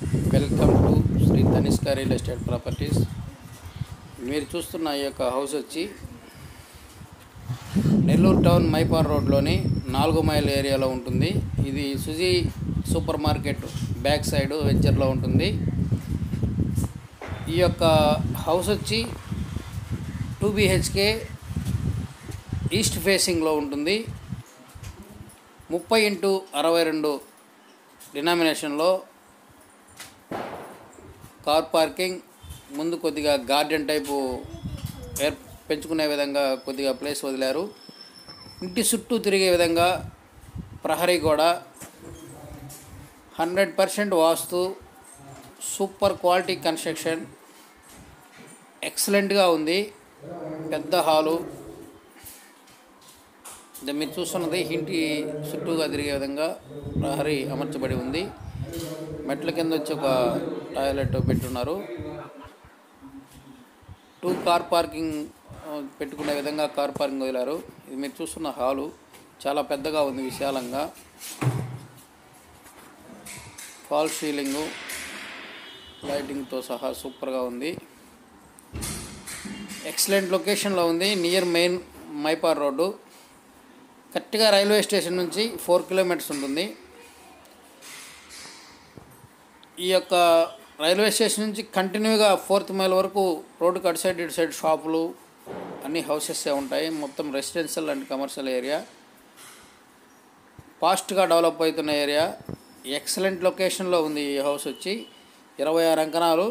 welcome to Shri Tanishka real estate properties మీరు చూస్తున్న ఈ యొక్క హౌస్ వచ్చి నెల్లూరు టౌన్ మైపార్ రోడ్లోని నాలుగు మైల్ ఏరియాలో ఉంటుంది ఇది Suji supermarket back side వెంచర్లో ఉంటుంది ఈ యొక్క హౌస్ వచ్చి టూ బిహెచ్కే ఈస్ట్ ఫేసింగ్లో ఉంటుంది ముప్పై ఇంటూ అరవై రెండు డినామినేషన్లో కార్ పార్కింగ్ ముందు కొద్దిగా గార్డెన్ టైపు ఏర్ పెంచుకునే విధంగా కొద్దిగా ప్లేస్ వదిలారు ఇంటి చుట్టూ తిరిగే విధంగా ప్రహరీ గోడ hundred percent vastu super quality construction ఎక్సలెంట్గా ఉంది పెద్ద హాలు ఇది మీరు చూస్తున్నది ఇంటి చుట్టూగా తిరిగే విధంగా ప్రహరీ అమర్చబడి ఉంది మెట్ల కింద వచ్చి ఒక టాయిలెట్ పెట్టున్నారు టూ కార్ పార్కింగ్ ఆ, పెట్టుకునే విధంగా కార్ పార్కింగ్ వదిలారు ఇది మీరు చూస్తున్న హాలు చాలా పెద్దగా ఉంది విశాలంగా ఫాల్ సీలింగు లైటింగ్తో సహా సూపర్గా ఉంది ఎక్సలెంట్ లొకేషన్లో ఉంది నియర్ మెయిన్ మైపార్ రోడ్డు కరెక్ట్గా రైల్వే స్టేషన్ నుంచి ఫోర్ కిలోమీటర్స్ ఉంటుంది ఈ యొక్క రైల్వే స్టేషన్ నుంచి కంటిన్యూగా ఫోర్త్ మైల్ వరకు రోడ్డుకి అటు సైడ్ ఇటు సైడ్ షాపులు అన్ని హౌసెస్ ఉంటాయి మొత్తం రెసిడెన్షియల్ అండ్ కమర్షియల్ ఏరియా ఫాస్ట్గా డెవలప్ అవుతున్న ఏరియా ఎక్సలెంట్ లొకేషన్లో ఉంది ఈ హౌస్ వచ్చి ఇరవై ఆరు అంకణాలు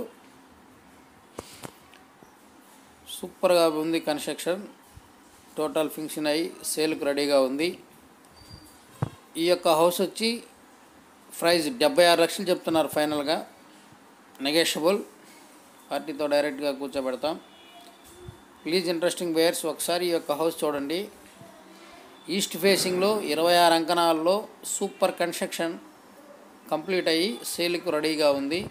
సూపర్గా ఉంది కన్స్ట్రక్షన్ టోటల్ ఫింక్షన్ అయ్యి సేల్కి రెడీగా ఉంది ఈ యొక్క హౌస్ వచ్చి ప్రైజ్ డెబ్బై ఆరు లక్షలు చెప్తున్నారు ఫైనల్గా నెగోషియబుల్ పార్టీతో డైరెక్ట్గా కూర్చోబెడతాం ప్లీజ్ ఇంట్రెస్టింగ్ వేర్స్ ఒకసారి ఈ యొక్క హౌస్ చూడండి ఈస్ట్ ఫేసింగ్లో ఇరవై ఆరు అంకణాల్లో సూపర్ కన్స్ట్రక్షన్ కంప్లీట్ అయ్యి సేల్కి రెడీగా ఉంది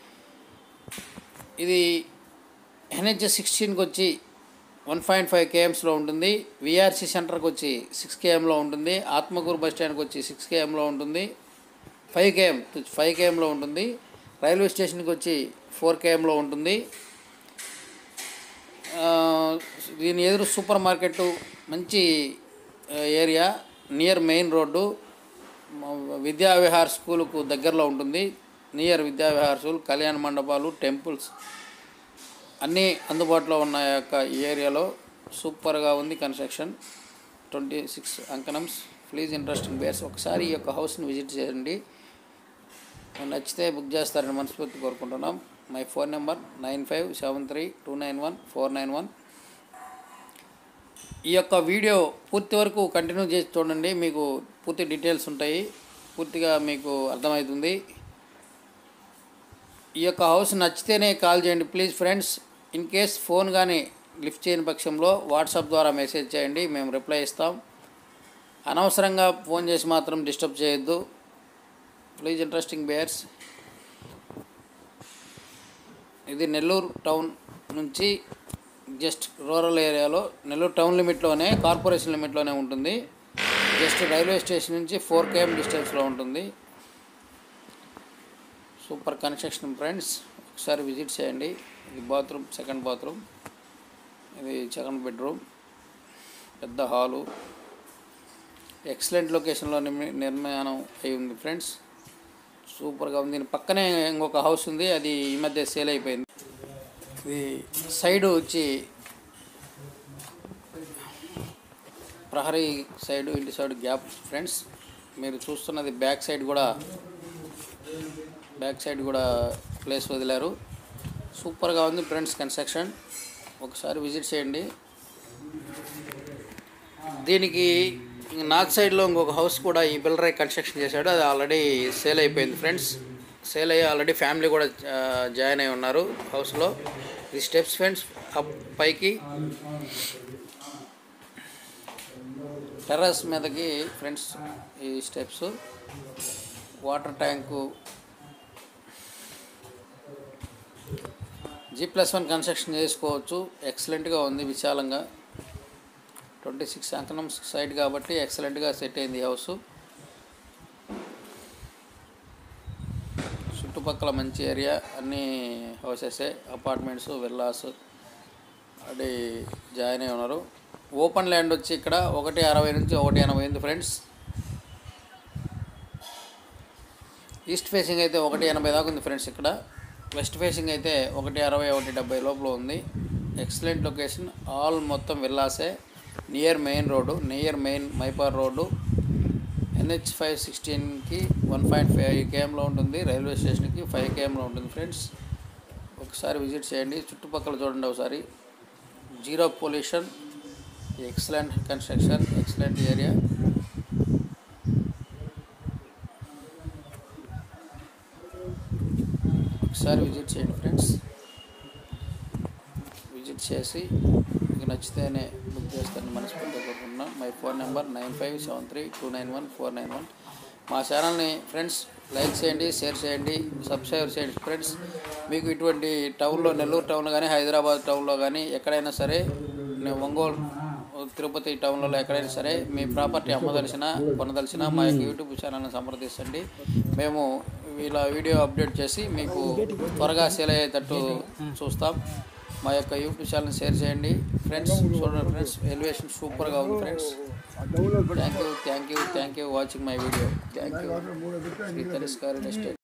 ఇది ఎన్హెచ్ సిక్స్టీన్కి వచ్చి వన్ పాయింట్ ఫైవ్ కేఎమ్స్లో ఉంటుంది విఆర్సి సెంటర్కి వచ్చి సిక్స్ కేఎంలో ఉంటుంది ఆత్మకూరు బస్ స్టాండ్కి వచ్చి సిక్స్ కేఎంలో ఉంటుంది ఫైవ్ కేఎం ఫైవ్ కేఎంలో ఉంటుంది రైల్వే స్టేషన్కి వచ్చి ఫోర్ కేఎంలో ఉంటుంది ఆ, దీని ఎదురు సూపర్ మార్కెట్ మంచి ఆ, ఏరియా నియర్ మెయిన్ రోడ్డు మ- విద్యా విహార్ స్కూలుకు దగ్గరలో ఉంటుంది నియర్ విద్యా విహార్ స్కూల్ కళ్యాణ మండపాలు టెంపుల్స్ అన్నీ అందుబాటులో ఉన్న యొక్క ఈ ఏరియాలో సూపర్గా ఉంది కన్స్ట్రక్షన్ ట్వంటీ సిక్స్ అంకణమ్స్ ప్లీజ్ ఇంట్రెస్టింగ్ బేర్స్ ఒకసారి ఈ యొక్క హౌస్ని విజిట్ చేయండి నచ్చితే బుక్ చేస్తారని మనస్ఫూర్తి కోరుకుంటున్నాం my phone number nine five seven three two nine one four nine one ఈ యొక్క వీడియో పూర్తి వరకు కంటిన్యూ చేసి చూడండి మీకు పూర్తి డీటెయిల్స్ ఉంటాయి పూర్తిగా మీకు అర్థమవుతుంది ఈ యొక్క హౌస్ నచ్చితేనే కాల్ చేయండి please friends in case phone కానీ లిఫ్ట్ చేయని పక్షంలో వాట్సాప్ ద్వారా మెసేజ్ చేయండి మేము రిప్లై ఇస్తాం అనవసరంగా ఫోన్ చేసి మాత్రం డిస్టర్బ్ చేయొద్దు ప్లీజ్ ఇంట్రెస్టింగ్ బేర్స్ ఇది నెల్లూరు టౌన్ నుంచి జస్ట్ రూరల్ ఏరియాలో నెల్లూరు టౌన్ లిమిట్లోనే కార్పొరేషన్ లిమిట్లోనే ఉంటుంది జస్ట్ రైల్వే స్టేషన్ నుంచి ఫోర్ కేఎం డిస్టెన్స్లో ఉంటుంది సూపర్ కన్స్ట్రక్షన్ ఫ్రెండ్స్ ఒకసారి విజిట్ చేయండి ఇది బాత్రూమ్ సెకండ్ బాత్రూమ్ ఇది సెకండ్ బెడ్రూమ్ పెద్ద హాలు ఎక్సలెంట్ లొకేషన్లో నిర్మి- నిర్మాణం అయి ఉంది ఫ్రెండ్స్ సూపర్గా ఉంది దీని పక్కనే ఇంకొక హౌస్ ఉంది అది ఈ మధ్య సేల్ అయిపోయింది ఇది సైడ్ వచ్చి ప్రహరీ సైడ్ ఇంటి సైడ్ గ్యాప్ ఫ్రెండ్స్ మీరు చూస్తున్నది బ్యాక్ సైడ్ కూడా బ్యాక్ సైడ్ కూడా ప్లేస్ వదిలారు సూపర్గా ఉంది ఫ్రెండ్స్ కన్స్ట్రక్షన్ ఒకసారి విజిట్ చేయండి దీనికి నార్త్ సైడ్లో ఇంకొక హౌస్ కూడా ఈ బిల్డరే కన్స్ట్రక్షన్ చేశాడు అది ఆల్రెడీ సేల్ అయిపోయింది ఫ్రెండ్స్ సేల్ అయ్యి ఆల్రెడీ ఫ్యామిలీ కూడా ఆ, జాయిన్ అయి ఉన్నారు హౌస్లో ఇది స్టెప్స్ ఫ్రెండ్స్ అప్ పైకి టెర్రస్ మీదకి ఫ్రెండ్స్ ఈ steps water tank G plus one construction చేసుకోవచ్చు ఎక్సలెంట్గా ఉంది విశాలంగా ట్వంటీ సిక్స్ అంకణం సైడ్ కాబట్టి ఎక్సలెంట్గా సెట్ అయింది ఈ హౌస్ చుట్టూ చుట్టుపక్కల మంచి ఏరియా అన్ని హౌసెసే అపార్ట్మెంట్స్ విల్లాస్ అది జాయిన్ అయి ఉన్నారు ఓపెన్ ల్యాండ్ వచ్చి ఇక్కడ ఒకటి అరవై నుంచి ఒకటి ఎనభై ఉంది ఫ్రెండ్స్ ఈస్ట్ ఫేసింగ్ అయితే ఒకటి ఎనభై దాకా ఉంది ఫ్రెండ్స్ ఇక్కడ వెస్ట్ ఫేసింగ్ అయితే ఒకటి అరవై ఒకటి డెబ్బై లోపల ఉంది ఎక్సలెంట్ లొకేషన్ ఆల్ మొత్తం విల్లాసే near main road near main మైపార్ రోడ్డు ఎన్హెచ్ ఫైవ్ సిక్స్టీన్కి వన్ పాయింట్ ఫైవ్ కేఎంలో ఉంటుంది రైల్వే స్టేషన్కి ఫైవ్ కేఎంలో ఉంటుంది ఫ్రెండ్స్ ఒకసారి విజిట్ చేయండి చుట్టుపక్కల చూడండి ఒకసారి zero pollution excellent construction excellent area ఒకసారి విజిట్ చేయండి ఫ్రెండ్స్ విజిట్ చేసి మీకు నచ్చితేనే బుక్ చేస్తాను మనస్ఫూర్తిగా కోరుకుంటున్నాను my phone number nine five seven three two nine one four nine one మా ఛానల్ని ఫ్రెండ్స్ లైక్ చేయండి షేర్ చేయండి సబ్స్క్రైబ్ చేయండి ఫ్రెండ్స్ మీకు ఇటువంటి టౌన్లో నెల్లూరు టౌన్లో కానీ హైదరాబాద్ టౌన్లో కానీ ఎక్కడైనా సరే నేను ఒంగోలు తిరుపతి టౌన్లలో ఎక్కడైనా సరే మీ ప్రాపర్టీ అమ్మదలిసిన కొనదలిసిన మా యొక్క యూట్యూబ్ ఛానల్ని సంప్రదించండి మేము ఇలా వీడియో అప్డేట్ చేసి మీకు త్వరగా సేల్ అయ్యేటట్టు చూస్తాం మా యొక్క యూట్యూబ్ ఛానల్ షేర్ చేయండి ఫ్రెండ్స్ చూడండి ఫ్రెండ్స్ ఎలివేషన్ సూపర్గా ఉంది friends thank you thank you thank you watching my video thank you Shri తరిస్కారి ఎస్టేట్